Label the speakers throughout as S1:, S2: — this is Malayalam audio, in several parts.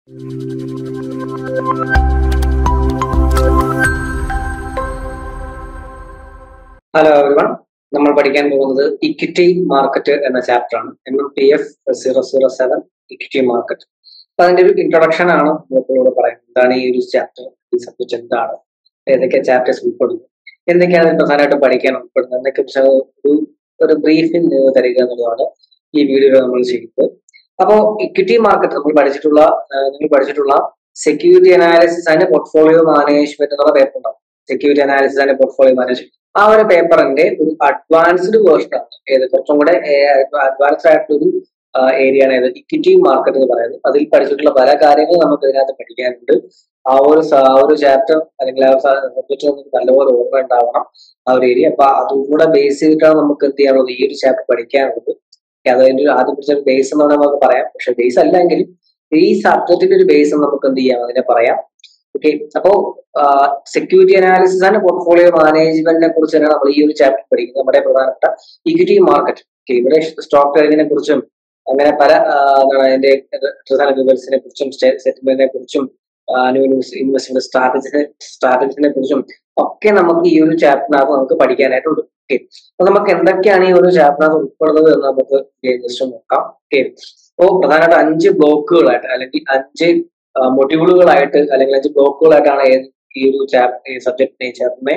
S1: ഹലോ എവരിവൺ നമ്മൾ പഠിക്കാൻ പോകുന്നത് ഇക്വിറ്റി മാർക്കറ്റ് എന്ന ചാപ്റ്റർ ആണ് M M P F zero zero seven equity market അപ്പൊ അതിന്റെ ഒരു ഇൻട്രൊഡക്ഷൻ ആണ് നമുക്കിവിടെ പറയുന്നത് എന്താണ് ഈ ഒരു ചാപ്റ്റർ ഈ സബ്ജക്ട് എന്താണ് ഏതൊക്കെ ചാപ്റ്റേഴ്സ് ഉൾപ്പെടുന്നു എന്തൊക്കെയാണ് ഇതിൽ പ്രധാനമായിട്ട് പഠിക്കാൻ ഉൾപ്പെടുന്നത് എന്നൊക്കെ കുറിച്ച് ഒരു ഒരു ബ്രീഫിംഗ് നിങ്ങൾ തരിക എന്നുള്ളതാണ് ഈ വീഡിയോയിൽ നമ്മൾ ചെയ്യുന്നത് അപ്പോൾ ഇക്വിറ്റി മാർക്കറ്റ് നമ്മൾ പഠിച്ചിട്ടുള്ള നിങ്ങൾ പഠിച്ചിട്ടുള്ള security analysis and portfolio management എന്നുള്ള പേപ്പർ ഉണ്ടാവും security analysis and portfolio management ആ ഒരു പേപ്പറിന്റെ ഒരു അഡ്വാൻസ്ഡ് വേർഷൻ ആണ് ഏത് കുറച്ചും കൂടെ അഡ്വാൻസ്ഡ് ആയിട്ടുള്ള ഒരു ഏരിയ ആണ് ഏത് ഇക്വിറ്റി മാർക്കറ്റ് എന്ന് പറയുന്നത് അതിൽ പഠിച്ചിട്ടുള്ള പല കാര്യങ്ങളും നമുക്ക് ഇതിനകത്ത് പഠിക്കാനുണ്ട് ആ ഒരു ആ ഒരു ചാപ്റ്റർ അല്ലെങ്കിൽ ആ സബ്ജക്ട് നമുക്ക് നല്ലപോലെ ഓർമ്മ ഉണ്ടാവണം ആ ഒരു ഏരിയ അപ്പൊ അതും കൂടെ ബേസ് ചെയ്തിട്ടാണ് നമുക്ക് എന്ത് ചെയ്യാനുള്ളത് ഈ ഒരു ചാപ്റ്റർ പഠിക്കാനുള്ളത് അതിന്റെ ഒരു ആദ്യം പിടിച്ച ബേസ് എന്ന് വേണമെങ്കിൽ നമുക്ക് പറയാം പക്ഷെ ബേസ് അല്ലെങ്കിൽ ഈ സബ്ജക്റ്റിന്റെ ഒരു ബേസ് നമുക്ക് എന്ത് ചെയ്യാം അതിനെ പറയാം ഓക്കെ അപ്പോ സെക്യൂരിറ്റി അനാലിസിസ് ആൻഡ് പോർട്ട്ഫോളിയോ മാനേജ്മെന്റിനെ കുറിച്ചാണ് നമ്മൾ ഈ ഒരു ചാപ്റ്റർ പഠിക്കുന്നത് നമ്മുടെ പ്രധാനപ്പെട്ട ഇക്വിറ്റി മാർക്കറ്റ് ഇവിടെ സ്റ്റോക്ക് ട്രേഡിങ്ങിനെ കുറിച്ചും അങ്ങനെ പല എന്താണ് അതിന്റെ റിസൾട്ട്സിനെ കുറിച്ചും സെറ്റിൽമെന്റിനെ കുറിച്ചും ഇൻവെസ്റ്റ്മെന്റ് സ്ട്രാറ്റജിനെ സ്ട്രാറ്റജിനെ കുറിച്ചും ഒക്കെ നമുക്ക് ഈ ഒരു ചാപ്റ്ററിനകത്ത് നമുക്ക് പഠിക്കാനായിട്ടുണ്ട് ഓക്കെ അപ്പൊ നമുക്ക് എന്തൊക്കെയാണ് ഈ ഒരു ചാപ്റ്ററിനകത്ത് ഉൾപ്പെടുന്നത് എന്ന് നമുക്ക് ജസ്റ്റ് നോക്കാം ഓക്കെ അപ്പോൾ പ്രധാനമായിട്ട് അഞ്ച് ബ്ലോക്കുകളായിട്ട് അല്ലെങ്കിൽ അഞ്ച് മൊഡ്യൂളുകളായിട്ട് അല്ലെങ്കിൽ അഞ്ച് ബ്ലോക്കുകളായിട്ടാണ് ഈ ഒരു ചാപ്റ്റർ സബ്ജക്റ്റിനെ ഈ ചാപ്റ്ററിനെ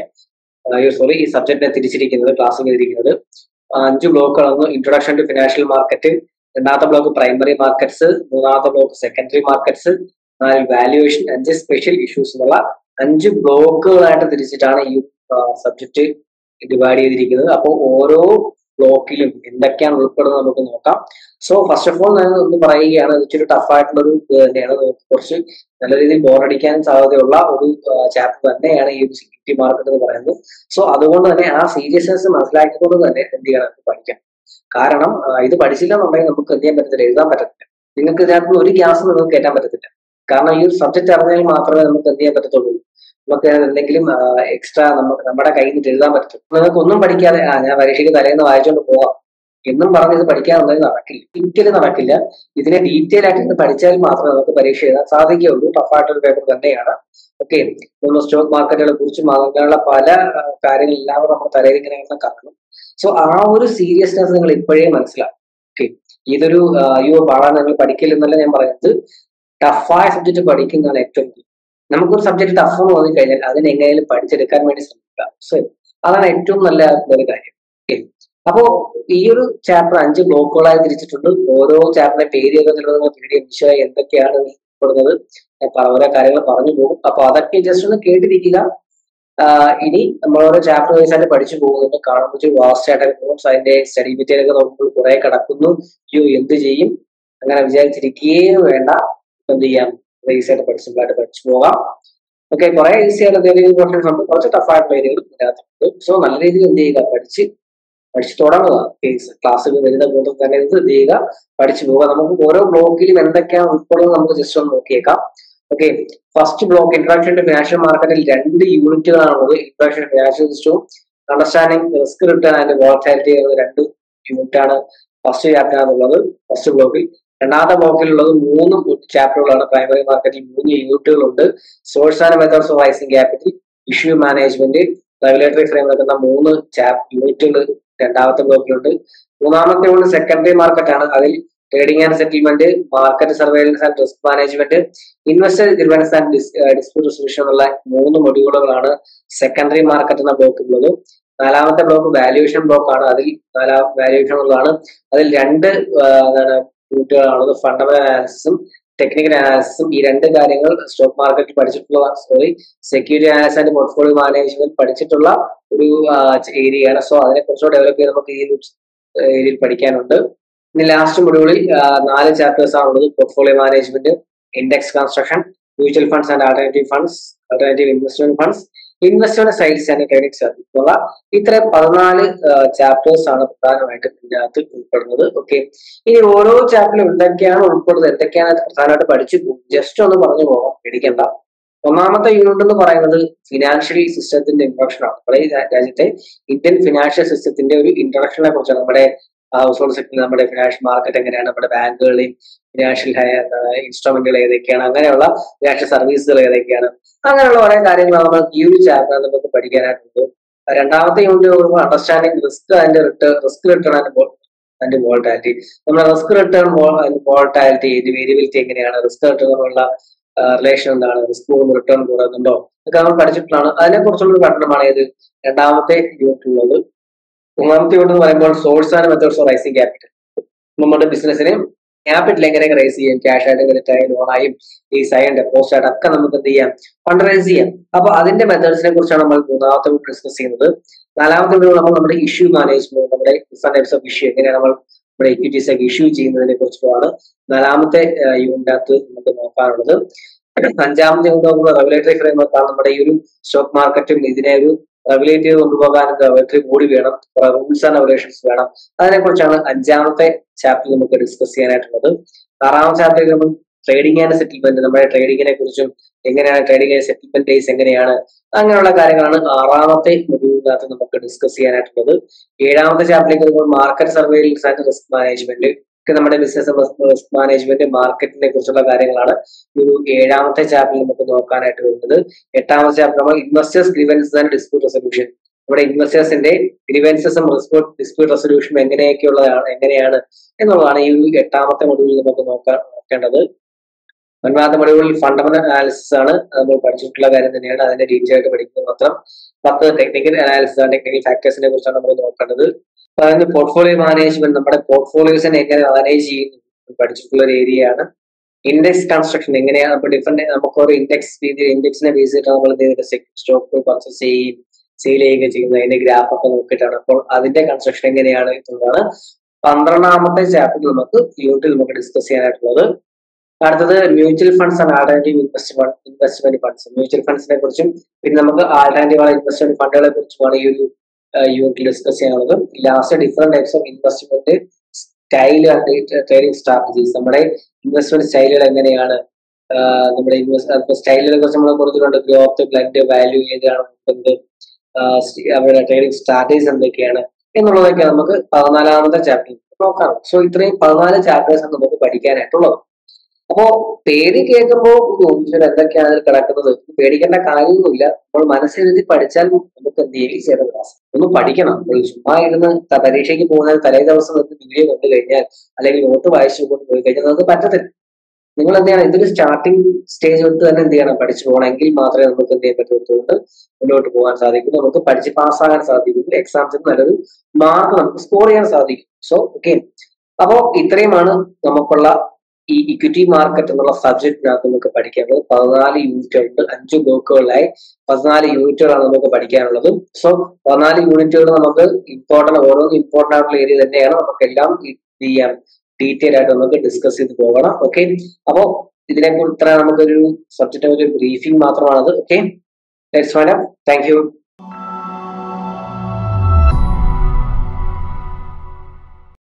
S1: സോറി ഈ സബ്ജക്റ്റിനെ തിരിച്ചിരിക്കുന്നത് ക്ലാസ് ചെയ്തിരിക്കുന്നത് അഞ്ച് ബ്ലോക്കുകളാണ് ഇൻട്രൊഡക്ഷൻ ടു ഫിനാൻഷ്യൽ മാർക്കറ്റ് രണ്ടാമത്തെ ബ്ലോക്ക് പ്രൈമറി മാർക്കറ്റ്സ് മൂന്നാമത്തെ ബ്ലോക്ക് സെക്കൻഡറി മാർക്കറ്റ്സ് നാല് വാല്യുവേഷൻ അഞ്ച് സ്പെഷ്യൽ ഇഷ്യൂസ് എന്നുള്ള അഞ്ച് ബ്ലോക്കുകളായിട്ട് തിരിച്ചിട്ടാണ് ഈ സബ്ജക്റ്റ് ഡിവൈഡ് ചെയ്തിരിക്കുന്നത് അപ്പോൾ ഓരോ ബ്ലോക്കിലും എന്തൊക്കെയാണ് ഉൾപ്പെടുന്നത് നമുക്ക് നോക്കാം സോ ഫസ്റ്റ് ഓഫ് ഓൾ ഞാൻ ഒന്ന് പറയുകയാണ് ഇച്ചിരി ടഫ് ആയിട്ടുള്ള ഒരു തന്നെയാണ് കുറച്ച് നല്ല രീതിയിൽ ബോറടിക്കാൻ സാധ്യതയുള്ള ഒരു ചാപ്റ്റർ തന്നെയാണ് ഈ ഒരു സെക്യൂരിറ്റി മാർക്കറ്റ് എന്ന് പറയുന്നത് സോ അതുകൊണ്ട് തന്നെ ആ സീരിയസ്നെസ് മനസ്സിലാക്കിക്കൊണ്ട് തന്നെ എന്ത് ചെയ്യണം പഠിക്കാം കാരണം ഇത് പഠിച്ചില്ലെന്നുണ്ടെങ്കിൽ നമുക്ക് എന്ത് ചെയ്യാൻ പറ്റത്തില്ല എഴുതാൻ പറ്റത്തില്ല നിങ്ങൾക്ക് ഇതിനകത്ത് ഒരു ഗ്യാസ് നിങ്ങൾക്ക് കയറ്റാൻ പറ്റത്തില്ല കാരണം ഈ ഒരു സബ്ജക്ട് അറിഞ്ഞാൽ മാത്രമേ നമുക്ക് എന്ത് ചെയ്യാൻ പറ്റത്തുള്ളൂ നമുക്ക് എന്തെങ്കിലും എക്സ്ട്രാ നമുക്ക് നമ്മുടെ കയ്യിൽ നിന്ന് എഴുതാൻ പറ്റും നിങ്ങൾക്ക് ഒന്നും പഠിക്കാതെ ആ ഞാൻ പരീക്ഷയ്ക്ക് തലേന്ന് വായിച്ചുകൊണ്ട് പോവാം എന്നും പറഞ്ഞ് ഇത് പഠിക്കാനുണ്ടെങ്കിൽ നടക്കില്ല ഒരിക്കലും നടക്കില്ല ഇതിനെ ഡീറ്റെയിൽ ആയിട്ട് പഠിച്ചാൽ മാത്രമേ നമുക്ക് പരീക്ഷ എഴുതാൻ സാധിക്കുകയുള്ളൂ ടഫായിട്ടൊരു പേപ്പർ തന്നെയാണ് ഓക്കെ നമ്മൾ സ്റ്റോക്ക് മാർക്കറ്റുകളെ കുറിച്ചും അങ്ങനെയുള്ള പല കാര്യങ്ങൾ എല്ലാവരും നമ്മുടെ തലയിൽ ഇങ്ങനെ കാണണം സോ ആ ഒരു സീരിയസ്നെസ് നിങ്ങൾ ഇപ്പോഴേ മനസ്സിലാക്കും ഓക്കെ ഇതൊരു അയ്യോ പാടാൻ നിങ്ങൾ പഠിക്കില്ലെന്നല്ല ഞാൻ പറയുന്നത് ടഫായ സബ്ജക്ട് പഠിക്കുന്നതാണ് ഏറ്റവും നമുക്കൊരു സബ്ജക്ട് ടഫ് എന്ന് തോന്നി കഴിഞ്ഞാൽ അതിനെ എങ്ങനെയും പഠിച്ചെടുക്കാൻ വേണ്ടി ശ്രമിക്കുക സോ അതാണ് ഏറ്റവും നല്ല ഒരു കാര്യം ഓക്കെ അപ്പോ ഈ ഒരു ചാപ്റ്റർ അഞ്ച് ബ്ലോക്കുകളായി തിരിച്ചിട്ടുണ്ട് ഓരോ ചാപ്റ്ററിന്റെ പേര് വീഡിയോ വിഷയം എന്തൊക്കെയാണ് ഉൾപ്പെടുന്നത് ഓരോ കാര്യങ്ങൾ പറഞ്ഞു പോകും അപ്പൊ അതൊക്കെ ജസ്റ്റ് ഒന്ന് കേട്ടിരിക്കുക ഇനി നമ്മൾ ഓരോ ചാപ്റ്റർ വൈസ് ആയിട്ട് പഠിച്ചു പോകുന്നുണ്ട് കാണുമ്പോൾ വാസ്റ്റ് ആയിട്ടൊക്കെ പോകും സോ അതിന്റെ സ്റ്റഡി മെറ്റീരിയൽ ഒക്കെ നോക്കുമ്പോൾ കുറെ കിടക്കുന്നു അയ്യോ എന്ത് ചെയ്യും അങ്ങനെ വിചാരിച്ചിരിക്കുകയും വേണ്ട എന്ത് ചെയ്യാം ഈസി ആയിട്ട് പഠിച്ച് സിമ്പിളായിട്ട് പഠിച്ചു പോകാം ഓക്കെ കുറെ ഈസി ആയിട്ട് പോർഷൻസ് ഉണ്ട് കുറച്ച് ടഫ് ആയിട്ടുള്ള ഏരിയകൾ ഇതിനകത്തുണ്ട് സോ നല്ല രീതിയിൽ എന്ത് ചെയ്യുക പഠിച്ച് പഠിച്ചു തുടങ്ങുക ക്ലാസ്സിൽ വരുന്ന കൂട്ടം തന്നെ എന്ത് ചെയ്യുക പഠിച്ചു പോവുക നമുക്ക് ഓരോ ബ്ലോക്കിലും എന്തൊക്കെയാണ് ഉൾപ്പെടുന്നത് നമുക്ക് ജസ്റ്റ് ഒന്ന് നോക്കിയേക്കാം okay first block introduction to financial മാർക്കറ്റിൽ രണ്ട് യൂണിറ്റുകളാണുള്ളത് ഇൻട്രഡക്ഷൻ ഫിനാൻഷ്യൽ സിസ്റ്റവും understanding risk return and volatility എന്ന രണ്ട് യൂണിറ്റ് ആണ് ഫസ്റ്റ് ചാപ്റ്ററിനകത്തുള്ളത് ഫസ്റ്റ് ബ്ലോക്കിൽ രണ്ടാമത്തെ ബ്ലോക്കിലുള്ളത് മൂന്ന് ചാപ്റ്ററുകളാണ് പ്രൈമറി മാർക്കറ്റിൽ മൂന്ന് യൂണിറ്റുകളുണ്ട് source and methods of raising capital issue management regulatory framework എന്ന മൂന്ന് ചാപ് യൂണിറ്റുകൾ രണ്ടാമത്തെ ബ്ലോക്കിലുണ്ട് മൂന്നാമത്തെ യൂണിറ്റ് സെക്കൻഡറി മാർക്കറ്റ് ആണ് അതിൽ trading and settlement market surveillance and risk management investor grievance and dispute resolution എന്നുള്ള മൂന്ന് മൊഡ്യൂളുകളാണ് സെക്കൻഡറി മാർക്കറ്റ് എന്ന ബ്ലോക്കിലുള്ളത് നാലാമത്തെ ബ്ലോക്ക് വാല്യുവേഷൻ ബ്ലോക്ക് ആണ് അതിൽ നാലാം വാല്യുവേഷൻ ഉള്ളതാണ് അതിൽ രണ്ട് എന്താണ് യൂണിറ്റുകളാണുള്ളത് ഫണ്ടമെന്റൽ അനാലിസിസും ടെക്നിക്കൽ അനാലിസിസും ഈ രണ്ട് കാര്യങ്ങൾ സ്റ്റോക്ക് മാർക്കറ്റിൽ പഠിച്ചിട്ടുള്ള sorry security analysis and portfolio management പഠിച്ചിട്ടുള്ള ഒരു ഏരിയയാണ് സോ അതിനെ കുറച്ചുകൂടെ ഡെവലപ്പ് ചെയ്ത് നമുക്ക് ഈ ഏരിയയിൽ പഠിക്കാനുണ്ട് ഇനി ലാസ്റ്റ് മൊഡ്യൂളിൽ നാല് ചാപ്റ്റേഴ്സ് ആണുള്ളത് portfolio management index construction mutual funds and alternative funds alternative investment funds investment styles and credit service എന്നുള്ള ഇത്തരം പതിനാല് ചാപ്റ്റേഴ്സ് ആണ് പ്രധാനമായിട്ടും ഇതിനകത്ത് ഉൾപ്പെടുന്നത് ഓക്കെ ഇനി ഓരോ ചാപ്റ്ററിലും എന്തൊക്കെയാണ് ഉൾപ്പെടുന്നത് എന്തൊക്കെയാണ് പ്രധാനമായിട്ട് പഠിച്ചു ജസ്റ്റ് ഒന്ന് പറഞ്ഞു പോകാം പേടിക്കണ്ട ഒന്നാമത്തെ യൂണിറ്റ് എന്ന് പറയുന്നത് ഫിനാൻഷ്യൽ സിസ്റ്റത്തിന്റെ ഇൻട്രൊഡക്ഷൻ ആണ് നമ്മുടെ ഈ രാജ്യത്തെ ഇന്ത്യൻ ഫിനാൻഷ്യൽ സിസ്റ്റത്തിന്റെ ഒരു ഇൻട്രൊഡക്ഷനെ കുറിച്ചാണ് നമ്മുടെ ഹൗസ് ഹോൾഡ് സെക്ടറിൽ നമ്മുടെ ഫിനാൻഷ്യൽ മാർക്കറ്റ് എങ്ങനെയാണ് നമ്മുടെ ബാങ്കുകളെയും ഫിനാൻഷ്യൽ ഇൻസ്ട്രുമെന്റുകൾ ഏതൊക്കെയാണ് അങ്ങനെയുള്ള ഫിനാൻഷ്യൽ സർവീസുകൾ ഏതൊക്കെയാണ് അങ്ങനെയുള്ള കുറെ കാര്യങ്ങൾ നമ്മൾ ഈ ഒരു ചാപ്റ്റർ നമുക്ക് പഠിക്കാനായിട്ടുണ്ട് രണ്ടാമത്തെ unit understanding risk and return risk return and and volatility നമ്മുടെ റിസ്ക് റിട്ടേൺ വോൾട്ടാലിറ്റി വേരിയബിലിറ്റി എങ്ങനെയാണ് റിസ്ക് റിട്ടേണുള്ള റിലേഷൻ എന്താണ് റിസ്ക് കൂടുമ്പോൾ റിട്ടേൺ കൂടുന്നുണ്ടോ ഇതൊക്കെ നമ്മൾ പഠിച്ചിട്ടുള്ളതാണ് അതിനെ കുറിച്ചുള്ള ഒരു പഠനമാണ് ഇത് രണ്ടാമത്തെ യൂണിറ്റ് ഉള്ളത് മൂന്നാമത്തെ യൂണിറ്റ് എന്ന് പറയുമ്പോൾ source and methods of raising capital നമ്മുടെ ബിസിനസ്സിന് ക്യാപിറ്റൽ എങ്ങനെ റൈസ് ചെയ്യാം ക്യാഷ് ആയിട്ട് ക്രെഡിറ്റ് ആയി ലോണായും ഈ സൈൻ ഡെപ്പോസിറ്റ് ആയിട്ട് ഒക്കെ നമുക്ക് എന്ത് ചെയ്യാം ഫണ്ട് റൈസ് ചെയ്യാം അപ്പൊ അതിന്റെ മെത്തേഡ്സിനെ കുറിച്ചാണ് നമ്മൾ മൂന്നാമത്തെ യൂണിറ്റ് ഡിസ്കസ് ചെയ്യുന്നത് നാലാമത്തെ യൂണിറ്റ് നമ്മൾ നമ്മുടെ ഇഷ്യൂ മാനേജ്മെന്റ് നമ്മുടെ ഡിഫറെന്റ് ടൈപ്സ് ഓഫ് ഇഷ്യൂ എങ്ങനെയാണ് നമ്മൾ നമ്മുടെ ഇക്വിറ്റീസ് ഒക്കെ ഇഷ്യൂ ചെയ്യുന്നതിനെ കുറിച്ചുമാണ് നാലാമത്തെ യൂണിറ്റകത്ത് നമുക്ക് നോക്കാനുള്ളത് അഞ്ചാമത്തെ യൂണിറ്റ് നോക്കുമ്പോൾ റെഗുലേറ്ററി ഫ്രെയിംവർക്കാണ് നമ്മുടെ ഈ ഒരു സ്റ്റോക്ക് മാർക്കറ്റും ഇതിനെ ഒരു റെഗുലേറ്റ് ചെയ്ത് കൊണ്ടുപോകാൻ റെഗുലേറ്ററി ബോഡി വേണം റൂൾസ് ആൻഡ് റെഗുലേഷൻസ് വേണം അതിനെ കുറിച്ചാണ് അഞ്ചാമത്തെ ചാപ്റ്റർ നമുക്ക് ഡിസ്കസ് ചെയ്യാനായിട്ടുള്ളത് ആറാമത്തെ ചാപ്റ്ററിൽ നമ്മൾ ട്രേഡിംഗ് ആൻഡ് സെറ്റിൽമെന്റ് നമ്മുടെ ട്രേഡിങ്ങിനെ കുറിച്ചും എങ്ങനെയാണ് ട്രേഡിംഗ് ആൻഡ് സെറ്റിൽമെന്റ് ഡേയ്സ് എങ്ങനെയാണ് അങ്ങനെയുള്ള കാര്യങ്ങളാണ് ആറാമത്തെ മൊഡ്യൂളിനകത്ത് നമുക്ക് ഡിസ്കസ് ചെയ്യാനായിട്ടുള്ളത് ഏഴാമത്തെ ചാപ്റ്ററിലേക്ക് വരുമ്പോൾ market surveillance and risk management ഒക്കെ നമ്മുടെ ബിസിനസ് റിസ്ക് മാനേജ്മെന്റ് മാർക്കറ്റിനെ കുറിച്ചുള്ള കാര്യങ്ങളാണ് ഈ ഒരു ഏഴാമത്തെ ചാപ്റ്ററിൽ നമുക്ക് നോക്കാനായിട്ട് വരുന്നത് എട്ടാമത്തെ ചാപ്റ്റർ നമ്മൾ investors grievances and dispute resolution നമ്മുടെ ഇൻവെസ്റ്റേഴ്സിന്റെ ഗ്രീവൻസസും ഡിസ്പ്യൂട്ട് റെസൊല്യൂഷനും എങ്ങനെയൊക്കെയുള്ളതാണ് എങ്ങനെയാണ് എന്നുള്ളതാണ് ഈ ഒരു എട്ടാമത്തെ മൊഡ്യൂളിൽ നമുക്ക് നോക്കാൻ നോക്കേണ്ടത് ഒൻപതാമത്തെ മൊഡ്യൂളിൽ ഫണ്ടമെന്റൽ അനാലിസിസ് ആണ് നമ്മൾ പഠിച്ചിട്ടുള്ള കാര്യം തന്നെയാണ് അതിന്റെ ഡീറ്റെയിൽ ആയിട്ട് പഠിക്കുന്നത് മാത്രം പത്ത് ടെക്നിക്കൽ അനാലിസിസ് ആണ് ടെക്നിക്കൽ ഫാക്ടേഴ്സിനെ കുറിച്ചാണ് നമ്മൾ നോക്കേണ്ടത് അതായത് പോർട്ട്ഫോളിയോ മാനേജ്മെന്റ് നമ്മുടെ പോർട്ട്ഫോളിയോസിനെ എങ്ങനെ മാനേജ് ചെയ്യുന്നു പഠിച്ചിട്ടുള്ള ഒരു ഏരിയ ആണ് ഇൻഡെക്സ് കൺസ്ട്രക്ഷൻ എങ്ങനെയാണ് ഇപ്പൊ ഡിഫറെന്റ് നമുക്ക് ഒരു ഇൻഡെക്സ് രീതിയിൽ ഇൻഡെക്സിനെ ബേസ് ചെയ്തിട്ട് നമ്മൾ എന്ത് ചെയ്തിട്ട് സ്റ്റോക്കുകൾ പർച്ചേസ് ചെയ്യുകയും സെയിൽ ചെയ്യുകയും ചെയ്യുന്നത് അതിന്റെ ഗ്രാഫ് ഒക്കെ നോക്കിയിട്ടാണ് അപ്പോൾ അതിന്റെ കൺസ്ട്രക്ഷൻ എങ്ങനെയാണ് എന്നുള്ളതാണ് പന്ത്രണ്ടാമത്തെ ചാപ്റ്റർ നമുക്ക് യൂണിറ്റിൽ നമുക്ക് ഡിസ്കസ് ചെയ്യാനായിട്ടുള്ളത് അടുത്തത് mutual funds and alternative investment investment funds mutual ഫണ്ട്സിനെ കുറിച്ചും പിന്നെ നമുക്ക് ആൾട്ടർനേറ്റീവ് ഇൻവെസ്റ്റ്മെന്റ് ഫണ്ടുകളെ കുറിച്ചുമാണ് ഈ ഒരു യൂണിറ്റിൽ ഡിസ്കസ് ചെയ്യാനുള്ളത് last different types of investment style and trading strategies നമ്മുടെ ഇൻവെസ്റ്റ്മെന്റ് സ്റ്റൈലുകൾ എങ്ങനെയാണ് നമ്മുടെ ഇൻവെസ്റ്റ് സ്റ്റൈലിനെ കുറിച്ച് നമ്മൾ കൊടുത്തിട്ടുണ്ട് ഗ്രോത്ത് ബ്ലഡ് വാല്യൂ ഏതാണ് നോക്കുന്നത് അവരുടെ ട്രേഡിംഗ് സ്ട്രാറ്റജീസ് എന്തൊക്കെയാണ് എന്നുള്ളതൊക്കെ നമുക്ക് പതിനാലാമത്തെ ചാപ്റ്റർ നോക്കാം സോ ഇത്രയും പതിനാല് ചാപ്റ്റേഴ്സ് ആണ് നമുക്ക് പഠിക്കാനായിട്ടുള്ളത് അപ്പോ പേര് കേൾക്കുമ്പോൾ ഇതിൽ എന്തൊക്കെയാണ് അതിൽ കിടക്കുന്നത് പേടിക്കേണ്ട കാര്യമൊന്നുമില്ല നമ്മൾ മനസ്സിലെഴുതി പഠിച്ചാൽ നമുക്ക് എന്ത് ചെയ്യും ഈസിയായിട്ട് ക്ലാസ് ഒന്ന് പഠിക്കണം നമ്മൾ ചുമ്മാ ഇരുന്ന് പരീക്ഷയ്ക്ക് പോകുന്ന തലേ ദിവസം നിന്ന് വീഡിയോ കണ്ടു കഴിഞ്ഞാൽ അല്ലെങ്കിൽ നോട്ട് വായിച്ചു കൊണ്ട് പോയി കഴിഞ്ഞാൽ നമുക്ക് പറ്റത്തില്ല നിങ്ങൾ എന്ത് ചെയ്യണം ഇതൊരു സ്റ്റാർട്ടിംഗ് സ്റ്റേജ് തൊട്ട് തന്നെ എന്ത് ചെയ്യണം പഠിച്ചു പോകണമെങ്കിൽ മാത്രമേ നമുക്ക് എന്ത് ചെയ്യാൻ പറ്റുള്ളൂ മുന്നോട്ട് പോകാൻ സാധിക്കും നമുക്ക് പഠിച്ച് പാസ്സാകാൻ സാധിക്കും എക്സാംസിന് നല്ലൊരു മാർക്ക് നമുക്ക് സ്കോർ ചെയ്യാൻ സാധിക്കും സോ ഓക്കെ അപ്പോ ഇത്രയുമാണ് നമുക്കുള്ള ഈ ഇക്വിറ്റി മാർക്കറ്റ് എന്നുള്ള സബ്ജക്റ്റിനകത്ത് നമുക്ക് പഠിക്കേണ്ടത് പതിനാല് യൂണിറ്റ് ഉണ്ട് അഞ്ച് ബ്ലോക്കുകളിലായി പതിനാല് യൂണിറ്റുകളാണ് നമുക്ക് പഠിക്കാനുള്ളത് സോ പതിനാല് യൂണിറ്റുകൾ നമുക്ക് ഇമ്പോർട്ടന്റ് ഓരോന്നും ഇമ്പോർട്ടന്റ് ആയിട്ടുള്ള ഏരിയ തന്നെയാണ് നമുക്ക് എല്ലാം ചെയ്യാം ഡീറ്റെയിൽ ആയിട്ട് നമുക്ക് ഡിസ്കസ് ചെയ്ത് പോകണം ഓക്കെ അപ്പോ ഇതിനെ കുറിച്ച് ഇത്ര നമുക്കൊരു സബ്ജക്റ്റ് ഒരു ബ്രീഫിംഗ് മാത്രമാണത് okay let's find thank U